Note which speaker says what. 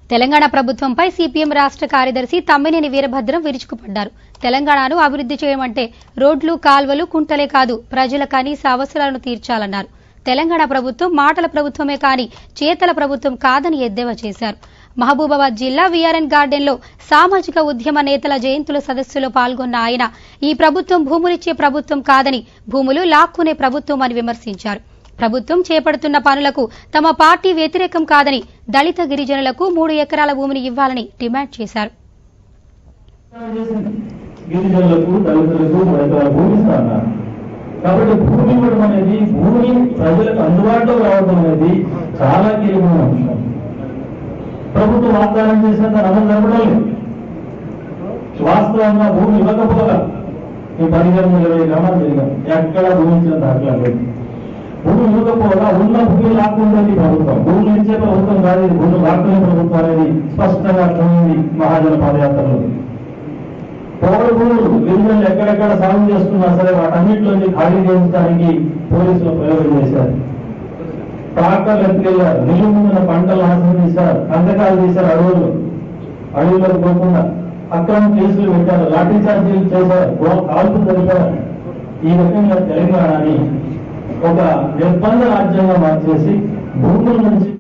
Speaker 1: తెలంగాణ ప్రభుత్వంపై సిపిఎం రాష్ట్ర కార్యదర్శి తమ్మినేని వీరభద్రం విరుచుకుపడ్డారు తెలంగాణను అభివృద్ధి చేయమంటే రోడ్లు కాల్వలు కుంటలే కాదు ప్రజల కనీస అవసరాలను తీర్చాలన్నారు తెలంగాణ ప్రభుత్వం మాటల ప్రభుత్వమే కాని చేతల ప్రభుత్వం కాదని ఎద్దేవా చేశారు మహబూబాబాద్ జిల్లా విఆర్ఎన్ గార్డెన్లో సామాజిక ఉద్యమ నేతల జయంతుల సదస్సులో పాల్గొన్న ఆయన ఈ ప్రభుత్వం భూములిచ్చే ప్రభుత్వం కాదని భూములు లాక్కునే ప్రభుత్వం అని విమర్శించారు ప్రభుత్వం చేపడుతున్న పనులకు తమ పార్టీ వ్యతిరేకం కాదని దళిత గిరిజనులకు మూడు ఎకరాల భూమిని ఇవ్వాలని డిమాండ్ చేశారు
Speaker 2: గిరిజనులకు దళితులకు రైతుల భూమి ఇస్తున్నారు కాబట్టి భూమి ఇవ్వడం అనేది భూమి ప్రజలకు అందుబాటులో రావడం అనేది చాలా కీలకమైన అంశం ప్రభుత్వం వాగ్దానం చేసినంత అమలు జరపడం లేదు వాస్తవంగా భూమి ఇవ్వకపోగా ఈ పదిహేను ఇరవై గ్రామాలు జరిగాం ఎక్కడ భూమి ఇచ్చిన దాఖలా లేదు భూమి ఇవ్వకపోగా ఉన్న భూమి లాక్కుంటుంది ఈ ప్రభుత్వం భూములు ఇచ్చే ప్రభుత్వం కాదు ఇది భూములు లాక్కునే ప్రభుత్వం అనేది స్పష్టంగా అర్థమైంది మహాజన పాదయాత్రలో పౌర భూములు గిరిజనులు ఎక్కడెక్కడ సాగు చేస్తున్నా సరే వాటన్నిటిలోంచి ఖాళీ చేయించడానికి పోలీసులు ప్రయోగం చేశారు ట్రాక్టర్లు ఎత్తుకెళ్లారు నిలుమున్న పంటలు నాశనం చేశారు కందకాలు చేశారు అడవులు అడవులకు పోకుండా అక్రమ కేసులు పెట్టారు లాఠీ చార్జీలు చేశారు గో- కాల్పులు జరిపారు ఈ రకంగా తెలంగాణని ఒక నిర్బంధ రాజ్యంగా మార్చేసి భూముల నుంచి